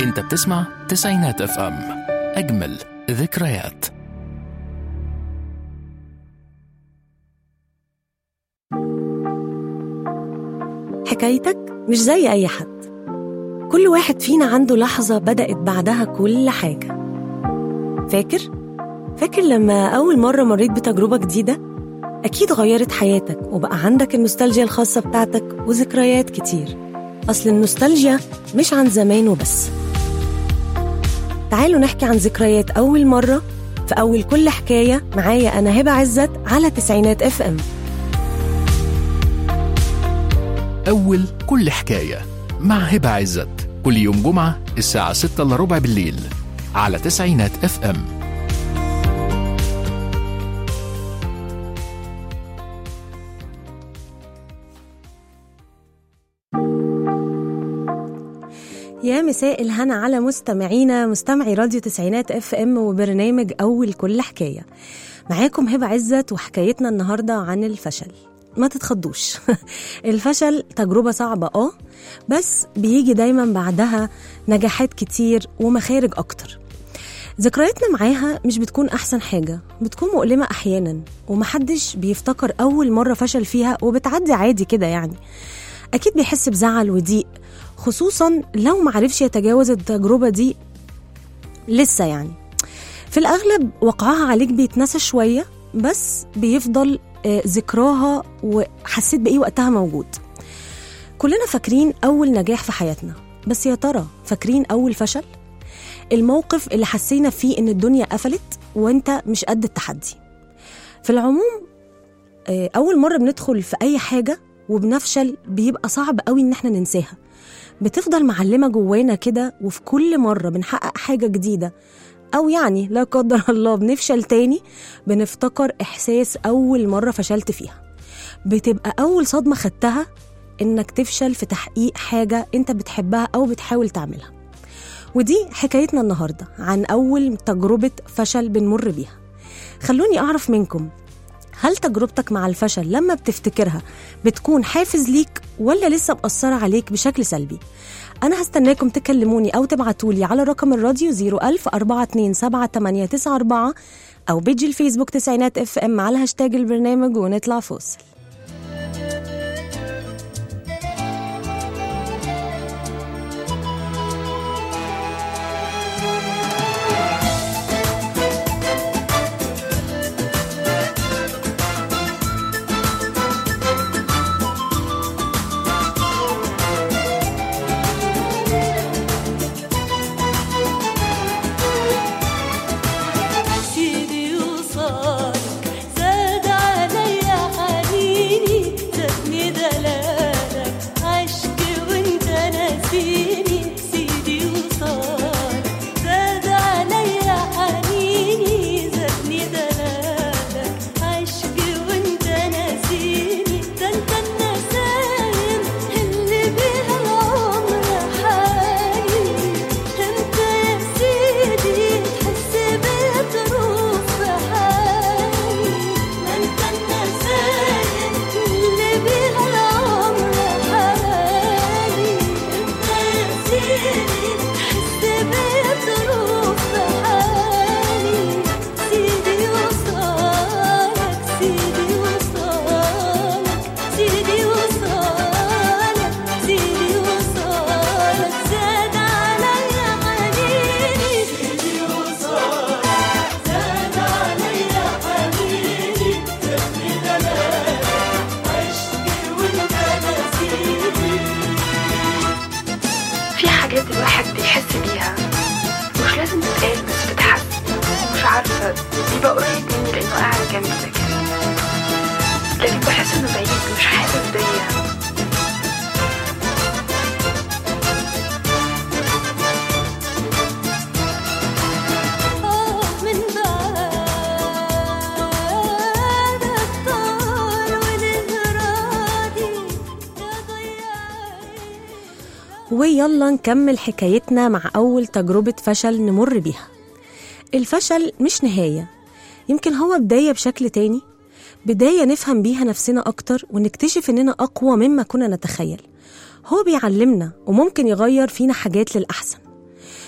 انت بتسمع تسعينات اف ام اجمل ذكريات حكايتك مش زي أي حد كل واحد فينا عنده لحظة بدأت بعدها كل حاجة فاكر؟ فاكر لما أول مرة مريت بتجربة جديدة؟ أكيد غيرت حياتك وبقى عندك النوستالجيا الخاصة بتاعتك وذكريات كتير أصل النوستالجيا مش عن زمان وبس تعالوا نحكي عن ذكريات أول مرة في أول كل حكاية معايا أنا هبة عزت على تسعينات اف ام أول كل حكاية مع هبة عزت كل يوم جمعة الساعة 6 إلا ربع بالليل على تسعينات اف ام يا مساء الهنا على مستمعينا مستمعي راديو تسعينات اف ام وبرنامج اول كل حكايه معاكم هبه عزت وحكايتنا النهارده عن الفشل ما تتخضوش الفشل تجربة صعبة اه بس بيجي دايما بعدها نجاحات كتير ومخارج أكتر ذكرياتنا معاها مش بتكون أحسن حاجة بتكون مؤلمة أحيانا ومحدش بيفتكر أول مرة فشل فيها وبتعدي عادي كده يعني أكيد بيحس بزعل وضيق خصوصا لو معرفش يتجاوز التجربة دي لسه يعني في الأغلب وقعها عليك بيتنسى شوية بس بيفضل آه، ذكراها وحسيت بإيه وقتها موجود كلنا فاكرين أول نجاح في حياتنا بس يا ترى فاكرين أول فشل؟ الموقف اللي حسينا فيه إن الدنيا قفلت وإنت مش قد التحدي في العموم آه، أول مرة بندخل في أي حاجة وبنفشل بيبقى صعب قوي إن احنا ننساها بتفضل معلمة جوانا كده وفي كل مرة بنحقق حاجة جديدة أو يعني لا قدر الله بنفشل تاني بنفتكر إحساس أول مرة فشلت فيها بتبقى أول صدمة خدتها إنك تفشل في تحقيق حاجة أنت بتحبها أو بتحاول تعملها ودي حكايتنا النهاردة عن أول تجربة فشل بنمر بيها خلوني أعرف منكم هل تجربتك مع الفشل لما بتفتكرها بتكون حافز ليك ولا لسه مأثرة عليك بشكل سلبي؟ أنا هستناكم تكلموني أو تبعتولي على رقم الراديو 01000 427 أو بيجي الفيسبوك تسعينات اف ام على هاشتاج البرنامج ونطلع فاصل سيدي وصالك زاد عليا حنيني زادني دلالك عشقي وانت ناسيني سيدي وصالك زاد عليا حنيني زادني دلالك عشقي وانت ناسيني ده انت النسايم اللي بيها العمر حالي انت يا سيدي تحس بظروف حالي ما انت النسايم اللي بيها العمر حالي انت يا سيدي تحس بظروف حالي سيدي وصالك سيدي وصالك سيدي وصالك سيدي وصالك زاد عليا حنيني سيدي وصالك زاد عليا حنيني زادني دلالك عشقي وانت نسيني في حاجات الواحد بيحس بيها مش لازم تتقال بس بتحس مش عارفة بيبقى قريب مني لأنه قاعد جنبي لكن لكن بحس إنه بعيد مش حاسس بيا آه من بعدك طال ونهرادي يا ضيعي ويلا نكمل حكايتنا مع أول تجربة فشل نمر بيها الفشل مش نهاية يمكن هو بداية بشكل تاني بداية نفهم بيها نفسنا أكتر ونكتشف إننا أقوى مما كنا نتخيل هو بيعلمنا وممكن يغير فينا حاجات للأحسن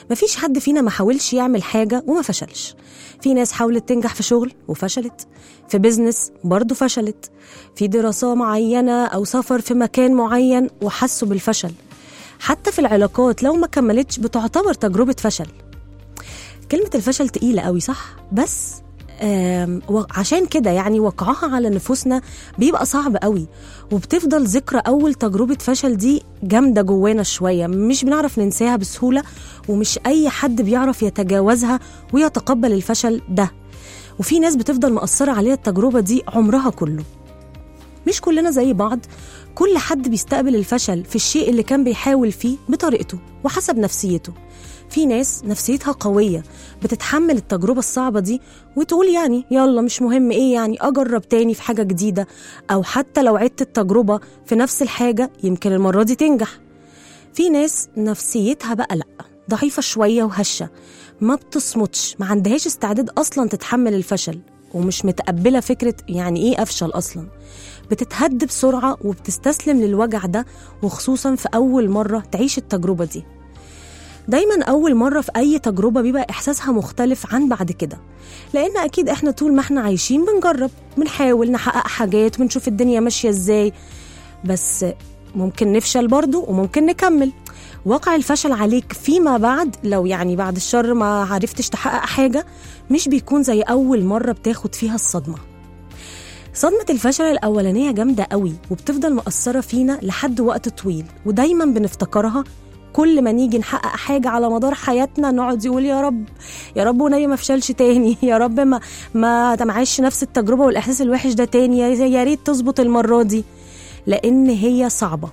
مفيش حد فينا ما حاولش يعمل حاجة وما فشلش في ناس حاولت تنجح في شغل وفشلت في بيزنس برضه فشلت في دراسة معينة أو سفر في مكان معين وحسوا بالفشل حتى في العلاقات لو ما كملتش بتعتبر تجربة فشل كلمة الفشل تقيلة قوي صح؟ بس آم، وعشان كده يعني وقعها على نفوسنا بيبقى صعب قوي وبتفضل ذكرى أول تجربة فشل دي جامدة جوانا شوية مش بنعرف ننساها بسهولة ومش أي حد بيعرف يتجاوزها ويتقبل الفشل ده وفي ناس بتفضل مأثرة عليها التجربة دي عمرها كله مش كلنا زي بعض كل حد بيستقبل الفشل في الشيء اللي كان بيحاول فيه بطريقته وحسب نفسيته في ناس نفسيتها قوية بتتحمل التجربة الصعبة دي وتقول يعني يلا مش مهم ايه يعني اجرب تاني في حاجة جديدة او حتى لو عدت التجربة في نفس الحاجة يمكن المرة دي تنجح في ناس نفسيتها بقى لأ ضعيفة شوية وهشة ما بتصمتش ما عندهاش استعداد أصلا تتحمل الفشل ومش متقبلة فكرة يعني إيه أفشل أصلا بتتهد بسرعة وبتستسلم للوجع ده وخصوصا في أول مرة تعيش التجربة دي دايما أول مرة في أي تجربة بيبقى إحساسها مختلف عن بعد كده لأن أكيد إحنا طول ما إحنا عايشين بنجرب بنحاول نحقق حاجات ونشوف الدنيا ماشية إزاي بس ممكن نفشل برضو وممكن نكمل واقع الفشل عليك فيما بعد لو يعني بعد الشر ما عرفتش تحقق حاجة مش بيكون زي أول مرة بتاخد فيها الصدمة صدمة الفشل الأولانية جامدة قوي وبتفضل مأثرة فينا لحد وقت طويل ودايما بنفتكرها كل ما نيجي نحقق حاجة على مدار حياتنا نقعد يقول يا رب يا رب ونبي ما افشلش تاني يا رب ما ما معيش نفس التجربة والإحساس الوحش ده تاني يا- يا ريت تظبط المرة دي لأن هي صعبة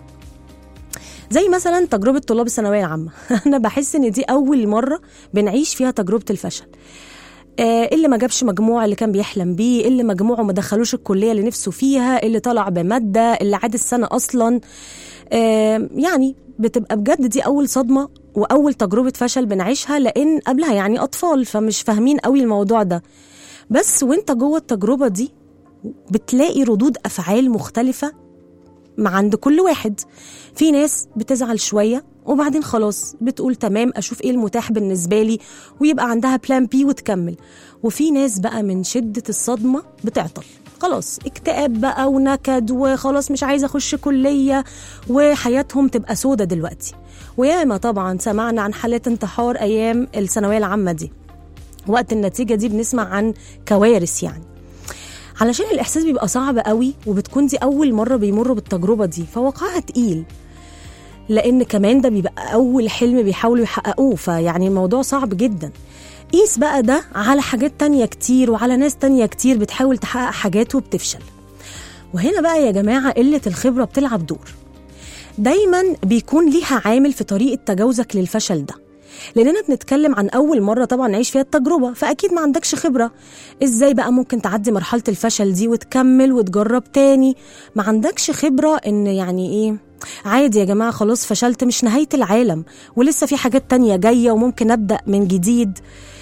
زي مثلا تجربة طلاب الثانوية العامة أنا بحس إن دي أول مرة بنعيش فيها تجربة الفشل آه، اللي ما جابش مجموع اللي كان بيحلم بيه اللي مجموعه ما دخلوش الكلية اللي نفسه فيها اللي طلع بمادة اللي عاد السنة أصلا آه، يعني بتبقى بجد دي أول صدمة وأول تجربة فشل بنعيشها لأن قبلها يعني أطفال فمش فاهمين قوي الموضوع ده بس وانت جوه التجربة دي بتلاقي ردود أفعال مختلفة مع عند كل واحد في ناس بتزعل شوية وبعدين خلاص بتقول تمام أشوف إيه المتاح بالنسبة لي ويبقى عندها بلان بي وتكمل وفي ناس بقى من شدة الصدمة بتعطل خلاص اكتئاب بقى ونكد وخلاص مش عايزة أخش كلية وحياتهم تبقى سودة دلوقتي وياما طبعا سمعنا عن حالات انتحار أيام الثانوية العامة دي وقت النتيجة دي بنسمع عن كوارث يعني علشان الإحساس بيبقى صعب قوي وبتكون دي أول مرة بيمروا بالتجربة دي فوقعها تقيل لأن كمان ده بيبقى أول حلم بيحاولوا يحققوه فيعني الموضوع صعب جدا قيس بقى ده على حاجات تانية كتير وعلى ناس تانية كتير بتحاول تحقق حاجات وبتفشل وهنا بقى يا جماعة قلة الخبرة بتلعب دور دايما بيكون ليها عامل في طريقة تجاوزك للفشل ده لاننا بنتكلم عن اول مره طبعا نعيش فيها التجربه فاكيد ما عندكش خبره ازاي بقى ممكن تعدي مرحله الفشل دي وتكمل وتجرب تاني ما عندكش خبره ان يعني ايه عادي يا جماعه خلاص فشلت مش نهايه العالم ولسه في حاجات تانية جايه وممكن ابدا من جديد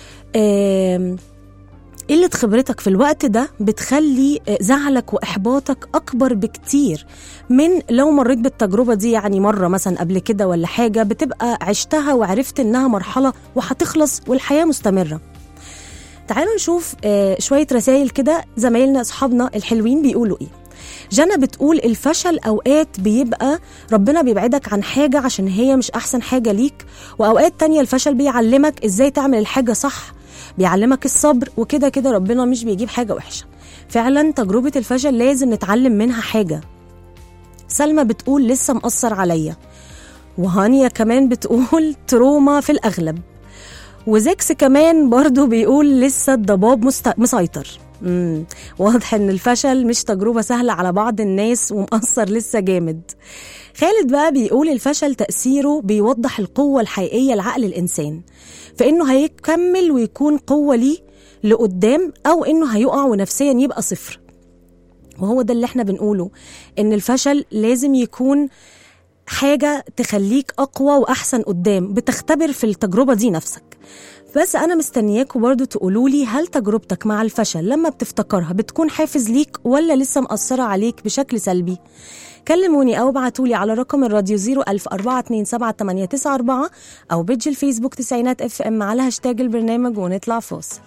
آم، قلة خبرتك في الوقت ده بتخلي زعلك وإحباطك أكبر بكتير من لو مريت بالتجربة دي يعني مرة مثلا قبل كده ولا حاجة بتبقى عشتها وعرفت إنها مرحلة وهتخلص والحياة مستمرة تعالوا نشوف آه، شوية رسائل كده زمايلنا أصحابنا الحلوين بيقولوا إيه جنى بتقول الفشل أوقات بيبقى ربنا بيبعدك عن حاجة عشان هي مش أحسن حاجة ليك وأوقات تانية الفشل بيعلمك إزاي تعمل الحاجة صح بيعلمك الصبر وكده كده ربنا مش بيجيب حاجة وحشة فعلا تجربة الفشل لازم نتعلم منها حاجة سلمى بتقول لسه مأثر عليا وهانيا كمان بتقول تروما في الأغلب وزيكس كمان برضو بيقول لسه الضباب مست... مسيطر مم. واضح ان الفشل مش تجربة سهلة على بعض الناس ومأثر لسه جامد خالد بقى بيقول الفشل تأثيره بيوضح القوة الحقيقية لعقل الإنسان فإنه هيكمل ويكون قوة ليه لقدام أو إنه هيقع ونفسيا يبقى صفر وهو ده اللي احنا بنقوله إن الفشل لازم يكون حاجة تخليك أقوى وأحسن قدام بتختبر في التجربة دي نفسك بس أنا مستنياكوا برضو تقولوا لي هل تجربتك مع الفشل لما بتفتكرها بتكون حافز ليك ولا لسه مأثرة عليك بشكل سلبي كلموني أو ابعتولي على رقم الراديو 010427894 أو بيج الفيسبوك تسعينات اف ام على هاشتاج البرنامج ونطلع فاصل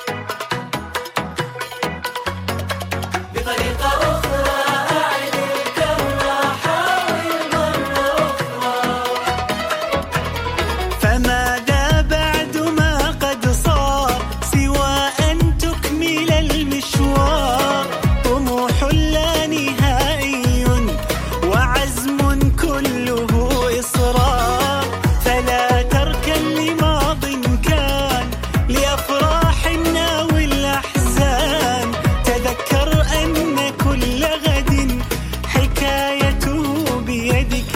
فماذا بعد ما قد صار سوى أن تكمل المشوار طموح لا نهائي وعزم كله إصرار فلا تركن لماض كان لأفراحنا والأحزان تذكر أن كل غد حكايته بيدك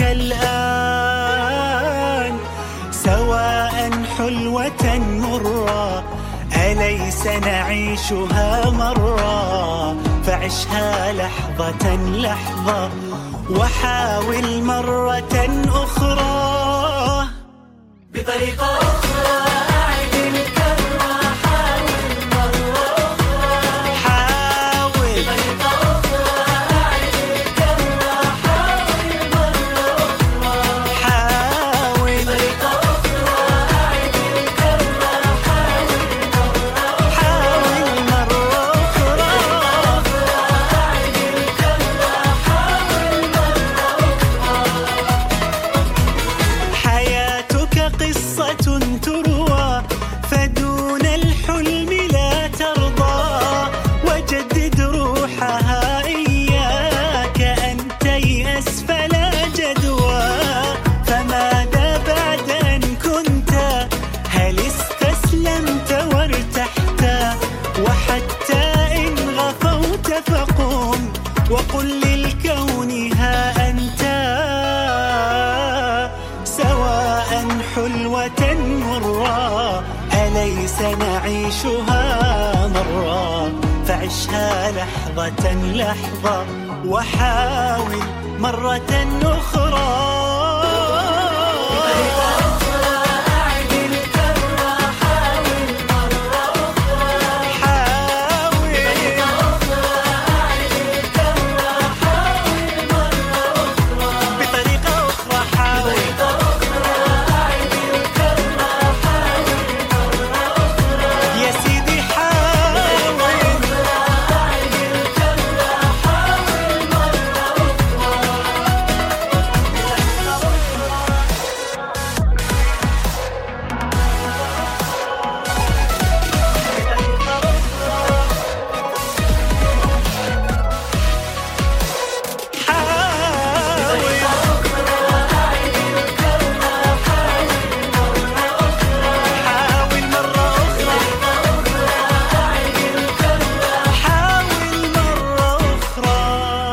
الآن سواء حلوة مرة أليس نعيشها مرة فعشها لحظة لحظة وحاول مرة أخرى بطريقة أخرى أعد الكرة حاول مرة أخرى حاول بطريقة أخرى أعد الكرة حاول مرة أخرى حاول بطريقة أخرى أعد الكرة حاول مرة حاول مرة أخرى أعد الكرة حاول حياتك قصة تروى فدون الحلم لا ترضى وجدد روحها إياك أن تيأس فلا جدوى فماذا بعد أن كنت هل استسلمت وارتحت وحتى إن غفوت فقم وقل للكون ها أنت سواء حلوة مرة أليس نعيشها مرة فعشها لحظة لحظة وحاول مرة أخرى بطريقة أخرى حاول يا سيدي حاول حاول مرة أخرى حاول مرة أخرى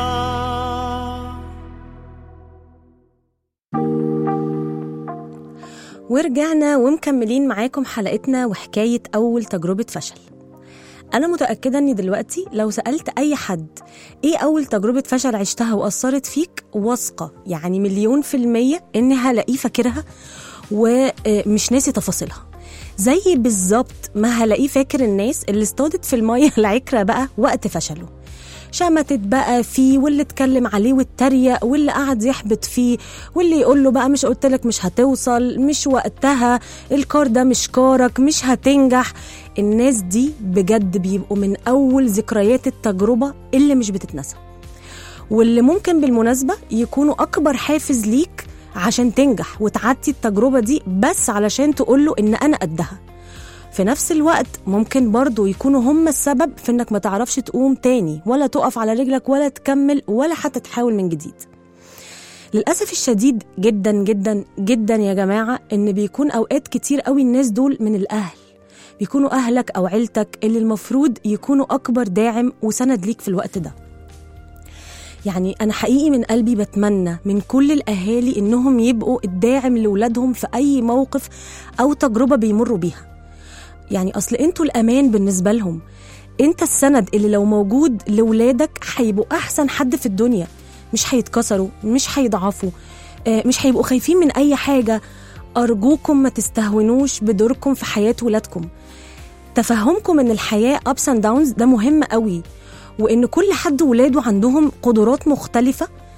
ورجعنا ومكملين معاكم حلقتنا وحكاية أول تجربة فشل أنا متأكدة إني دلوقتي لو سألت أي حد إيه أول تجربة فشل عشتها وأثرت فيك واثقة يعني مليون في المية إني هلاقيه فاكرها ومش ناسي تفاصيلها زي بالظبط ما هلاقيه فاكر الناس اللي اصطادت في المية العكرة بقى وقت فشله شمتت بقى فيه واللي اتكلم عليه واتريق واللي قعد يحبط فيه واللي يقول له بقى مش قلت لك مش هتوصل مش وقتها الكار ده مش كارك مش هتنجح الناس دي بجد بيبقوا من اول ذكريات التجربه اللي مش بتتنسى واللي ممكن بالمناسبه يكونوا اكبر حافز ليك عشان تنجح وتعدي التجربه دي بس علشان تقوله ان انا قدها في نفس الوقت ممكن برضو يكونوا هم السبب في انك ما تعرفش تقوم تاني ولا تقف على رجلك ولا تكمل ولا حتى تحاول من جديد للأسف الشديد جدا جدا جدا يا جماعة إن بيكون أوقات كتير قوي الناس دول من الأهل بيكونوا أهلك أو عيلتك اللي المفروض يكونوا أكبر داعم وسند ليك في الوقت ده يعني أنا حقيقي من قلبي بتمنى من كل الأهالي إنهم يبقوا الداعم لولادهم في أي موقف أو تجربة بيمروا بيها يعني أصل أنتوا الأمان بالنسبة لهم أنت السند اللي لو موجود لولادك هيبقوا أحسن حد في الدنيا مش هيتكسروا مش هيضعفوا آه، مش هيبقوا خايفين من أي حاجة أرجوكم ما تستهونوش بدوركم في حياة ولادكم تفهمكم ان الحياه ابس اند داونز ده مهم قوي وان كل حد ولاده عندهم قدرات مختلفه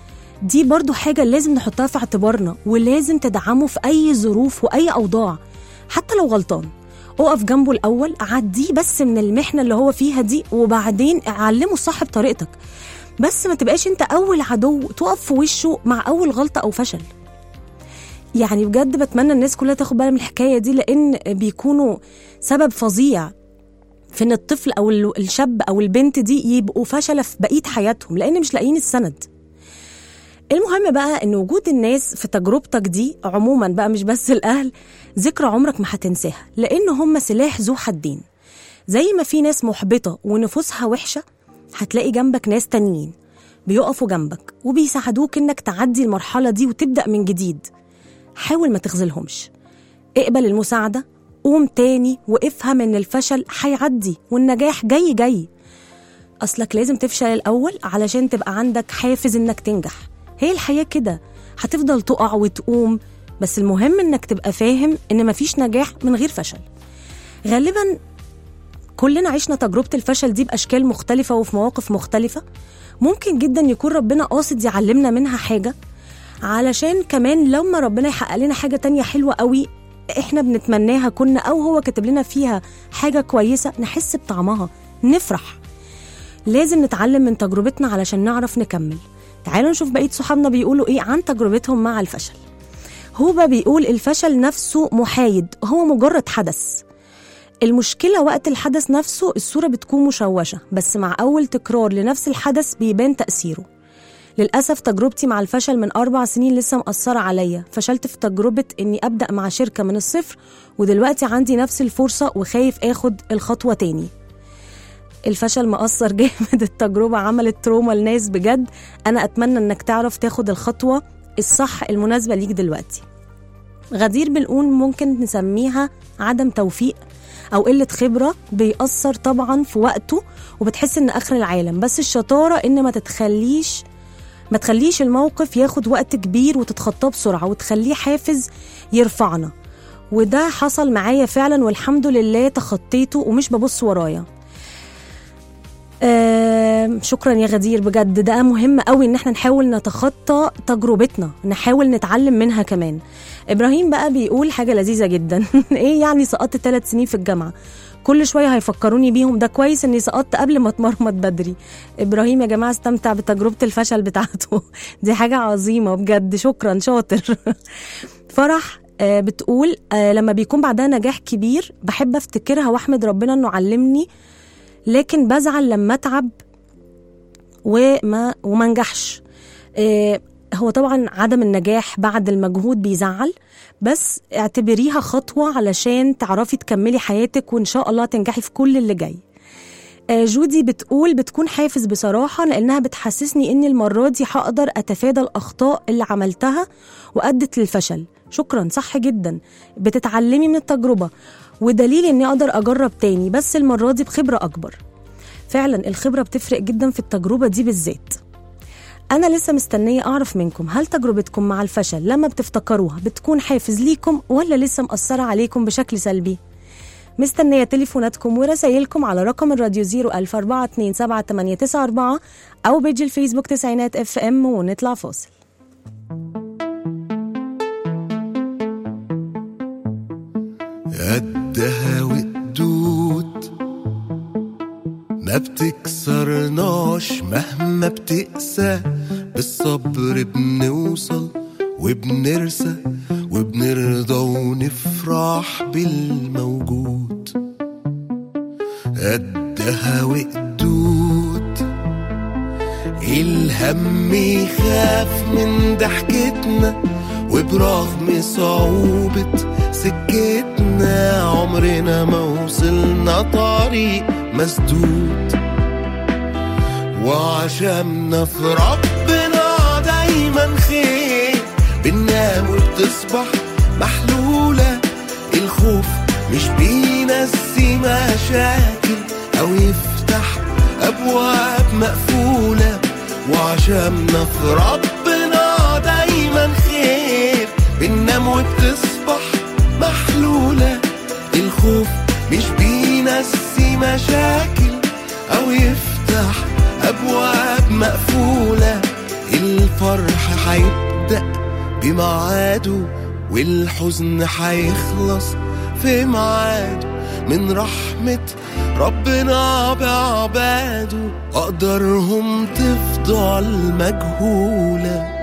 دي برضو حاجة لازم نحطها في اعتبارنا ولازم تدعمه في أي ظروف وأي أوضاع حتى لو غلطان اقف جنبه الأول عديه بس من المحنة اللي هو فيها دي وبعدين علمه الصح بطريقتك بس ما تبقاش انت أول عدو تقف في وشه مع أول غلطة أو فشل يعني بجد بتمنى الناس كلها تاخد بالها من الحكاية دي لأن بيكونوا سبب فظيع في ان الطفل او ال- الشاب او البنت دي يبقوا فشله في بقيه حياتهم لان مش لاقيين السند المهم بقى ان وجود الناس في تجربتك دي عموما بقى مش بس الاهل ذكرى عمرك ما هتنساها لان هم سلاح ذو حدين زي ما في ناس محبطه ونفوسها وحشه هتلاقي جنبك ناس تانيين بيقفوا جنبك وبيساعدوك انك تعدي المرحله دي وتبدا من جديد حاول ما تخذلهمش اقبل المساعده قوم تاني وافهم ان الفشل هيعدي والنجاح جاي جاي اصلك لازم تفشل الاول علشان تبقى عندك حافز انك تنجح هي الحياه كده هتفضل تقع وتقوم بس المهم انك تبقى فاهم ان مفيش نجاح من غير فشل غالبا كلنا عشنا تجربة الفشل دي بأشكال مختلفة وفي مواقف مختلفة ممكن جدا يكون ربنا قاصد يعلمنا منها حاجة علشان كمان لما ربنا يحقق لنا حاجة تانية حلوة قوي احنا بنتمناها كنا او هو كاتب لنا فيها حاجة كويسة نحس بطعمها نفرح لازم نتعلم من تجربتنا علشان نعرف نكمل تعالوا نشوف بقية صحابنا بيقولوا ايه عن تجربتهم مع الفشل هوبا بيقول الفشل نفسه محايد هو مجرد حدث المشكلة وقت الحدث نفسه الصورة بتكون مشوشة بس مع أول تكرار لنفس الحدث بيبان تأثيره للأسف تجربتي مع الفشل من أربع سنين لسه مأثرة عليا فشلت في تجربة إني أبدأ مع شركة من الصفر ودلوقتي عندي نفس الفرصة وخايف آخد الخطوة تاني الفشل مأثر جامد التجربة عملت تروما لناس بجد أنا أتمنى إنك تعرف تاخد الخطوة الصح المناسبة ليك دلوقتي غدير بنقول ممكن نسميها عدم توفيق او قله خبره بيأثر طبعا في وقته وبتحس ان اخر العالم بس الشطاره ان ما تتخليش ما تخليش الموقف ياخد وقت كبير وتتخطاه بسرعه وتخليه حافز يرفعنا وده حصل معايا فعلا والحمد لله تخطيته ومش ببص ورايا آه شكرا يا غدير بجد ده مهم قوي ان احنا نحاول نتخطى تجربتنا نحاول نتعلم منها كمان ابراهيم بقى بيقول حاجه لذيذه جدا ايه يعني سقطت ثلاث سنين في الجامعه كل شويه هيفكروني بيهم ده كويس اني سقطت قبل ما اتمرمط بدري ابراهيم يا جماعه استمتع بتجربه الفشل بتاعته دي حاجه عظيمه بجد شكرا شاطر فرح آه، بتقول آه، لما بيكون بعدها نجاح كبير بحب افتكرها واحمد ربنا انه علمني لكن بزعل لما اتعب وما وما انجحش آه، هو طبعا عدم النجاح بعد المجهود بيزعل بس اعتبريها خطوة علشان تعرفي تكملي حياتك وإن شاء الله تنجحي في كل اللي جاي آه، جودي بتقول بتكون حافز بصراحة لأنها بتحسسني إن المرة دي هقدر أتفادى الأخطاء اللي عملتها وأدت للفشل شكرا صح جدا بتتعلمي من التجربة ودليل إني أقدر أجرب تاني بس المرة دي بخبرة أكبر فعلا الخبرة بتفرق جدا في التجربة دي بالذات أنا لسه مستنية أعرف منكم هل تجربتكم مع الفشل لما بتفتكروها بتكون حافز ليكم ولا لسه مأثرة عليكم بشكل سلبي؟ مستنية تليفوناتكم ورسايلكم على رقم الراديو 004278994 أو بيج الفيسبوك تسعينات اف ام ونطلع فاصل قدها وقدود ما بتكسرناش مهما بتقسى بالصبر بنوصل وبنرسى وبنرضى ونفرح بالموجود قدها وقدود الهم يخاف من ضحكتنا وبرغم صعوبة سكتنا عمرنا ما وصلنا طريق مسدود وعشمنا في ربنا دايما خير بننام وبتصبح محلولة الخوف مش بينسي مشاكل أو يفتح أبواب مقفولة وعشمنا في ربنا دايما خير بننام وبتصبح محلولة الخوف مش بينسي مشاكل أو يفتح أبواب مقفولة الفرح ولاده والحزن هيخلص في ميعاده من رحمة ربنا بعباده أقدارهم تفضل مجهوله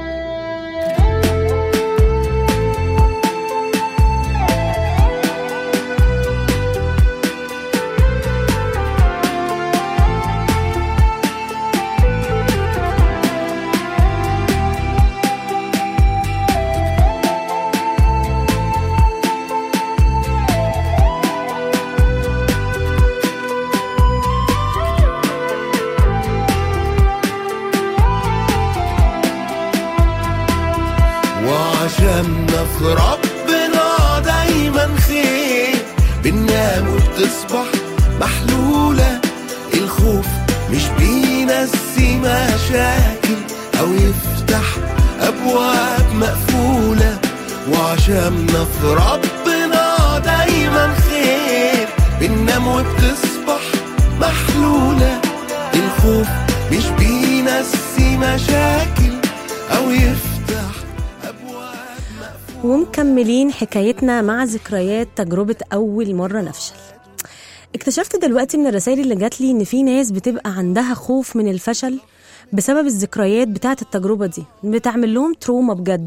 وعشمنا في ربنا دايما خير بننام وبتصبح محلولة الخوف مش بينسي مشاكل أو يفتح أبواب مقفولة وعشمنا في ربنا دايما خير بننام وبتصبح محلولة الخوف مش بينسي مشاكل أو يفتح أبواب مقفولة ومكملين حكايتنا مع ذكريات تجربة أول مرة نفشل اكتشفت دلوقتي من الرسائل اللي جات لي إن في ناس بتبقى عندها خوف من الفشل بسبب الذكريات بتاعة التجربة دي بتعمل لهم تروما بجد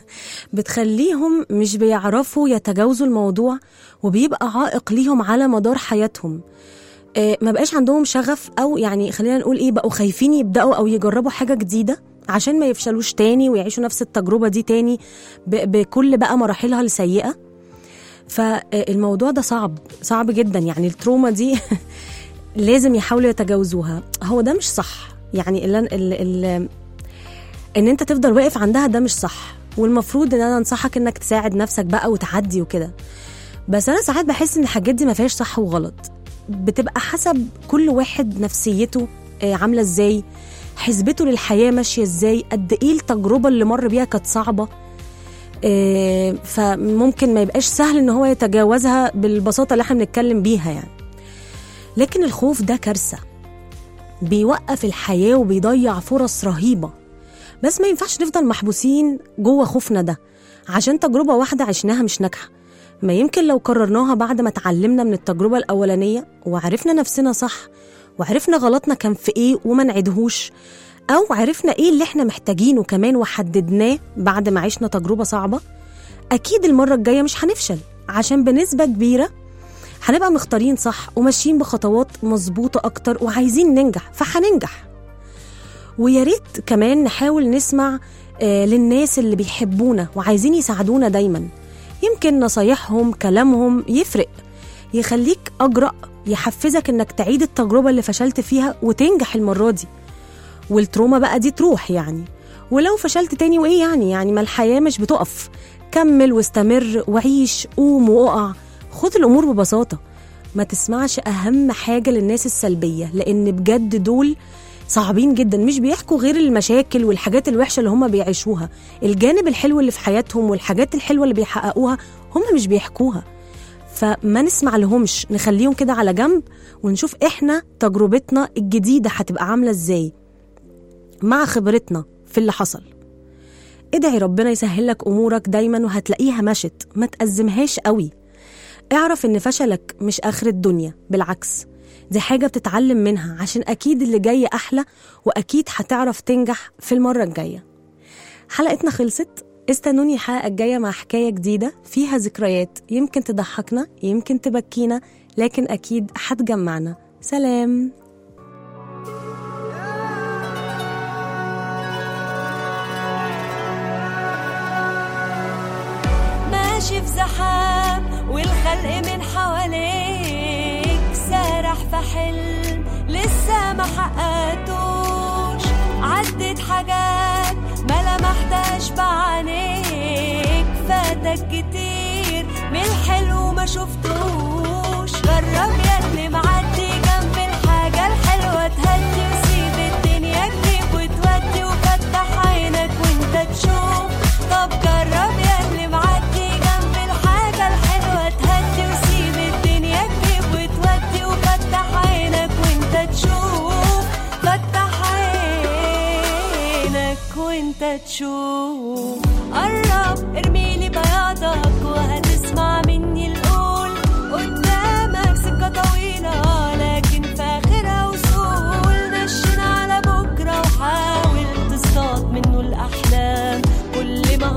بتخليهم مش بيعرفوا يتجاوزوا الموضوع وبيبقى عائق ليهم على مدار حياتهم آه، ما بقاش عندهم شغف او يعني خلينا نقول ايه بقوا خايفين يبداوا او يجربوا حاجه جديده عشان ما يفشلوش تاني ويعيشوا نفس التجربه دي تاني ب- بكل بقى مراحلها السيئه فالموضوع ده صعب صعب جدا يعني التروما دي لازم يحاولوا يتجاوزوها هو ده مش صح يعني ال ال ال ان انت تفضل واقف عندها ده مش صح والمفروض ان انا انصحك انك تساعد نفسك بقى وتعدي وكده بس انا ساعات بحس ان الحاجات دي ما فيهاش صح وغلط بتبقى حسب كل واحد نفسيته آه، عامله ازاي حسبته للحياه ماشيه ازاي قد ايه التجربه اللي مر بيها كانت صعبه آه، فممكن ما يبقاش سهل ان هو يتجاوزها بالبساطه اللي احنا بنتكلم بيها يعني لكن الخوف ده كارثه بيوقف الحياه وبيضيع فرص رهيبه بس ما ينفعش نفضل محبوسين جوه خوفنا ده عشان تجربه واحده عشناها مش ناجحه ما يمكن لو كررناها بعد ما اتعلمنا من التجربه الاولانيه وعرفنا نفسنا صح وعرفنا غلطنا كان في ايه وما نعيدهوش او عرفنا ايه اللي احنا محتاجينه كمان وحددناه بعد ما عشنا تجربه صعبه اكيد المره الجايه مش هنفشل عشان بنسبه كبيره هنبقى مختارين صح وماشيين بخطوات مظبوطه اكتر وعايزين ننجح فهننجح ويا ريت كمان نحاول نسمع آه، للناس اللي بيحبونا وعايزين يساعدونا دايما يمكن نصايحهم كلامهم يفرق يخليك أجرأ يحفزك إنك تعيد التجربة اللي فشلت فيها وتنجح المرة دي والتروما بقى دي تروح يعني ولو فشلت تاني وإيه يعني يعني ما الحياة مش بتقف كمل واستمر وعيش قوم وقع خد الأمور ببساطة ما تسمعش أهم حاجة للناس السلبية لأن بجد دول صعبين جدا مش بيحكوا غير المشاكل والحاجات الوحشة اللي هم بيعيشوها الجانب الحلو اللي في حياتهم والحاجات الحلوة اللي بيحققوها هم مش بيحكوها فما نسمع لهمش نخليهم كده على جنب ونشوف احنا تجربتنا الجديدة هتبقى عاملة ازاي مع خبرتنا في اللي حصل ادعي ربنا يسهل لك امورك دايما وهتلاقيها مشت ما تأزمهاش قوي اعرف ان فشلك مش اخر الدنيا بالعكس دي حاجة بتتعلم منها عشان أكيد اللي جاي أحلى وأكيد هتعرف تنجح في المرة الجاية حلقتنا خلصت استنوني الحلقة الجاية مع حكاية جديدة فيها ذكريات يمكن تضحكنا يمكن تبكينا لكن أكيد هتجمعنا سلام ماشي في زحام والخلق من حواليك سارح في حلم لسه ما حققتوش عدت حاجات ما لمحتهاش بعينيك فاتك كتير من الحلو ما شفتوش جرب يا اللي معدي جنب الحاجة الحلوة تهدي وسيب الدنيا تجيب وتودي وفتح عينك وانت تشوف طب جرب يا اللي معدي جنب الحاجة الحلوة تهدي وسيب الدنيا تجيب وتودي وفتح عينك وانت تشوف فتح عينك وانت تشوف قرب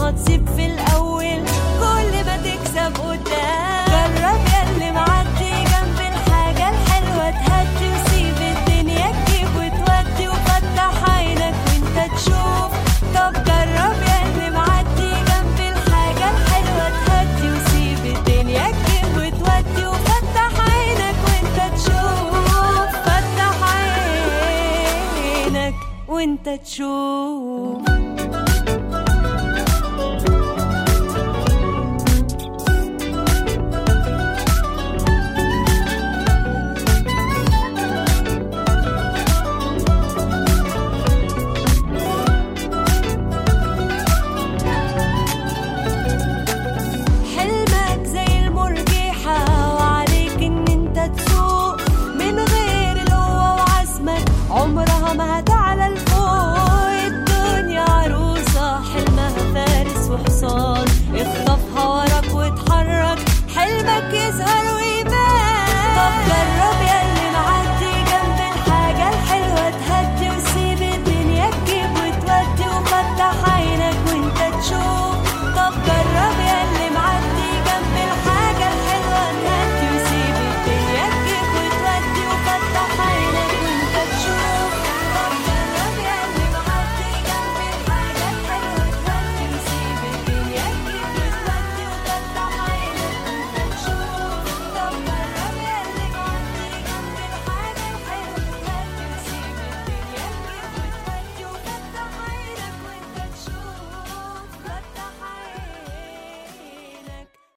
ما تصيب في الأول كل ما تكسب قدام جرب ياللي معدي جنب الحاجة الحلوة تهدي وسيب الدنيا تجيب وتودي وفتح عينك وانت تشوف طب جرب ياللي معدي جنب الحاجة الحلوة تهدي وسيب الدنيا تجيب وتودي وفتح عينك وانت تشوف فتح عينك وانت تشوف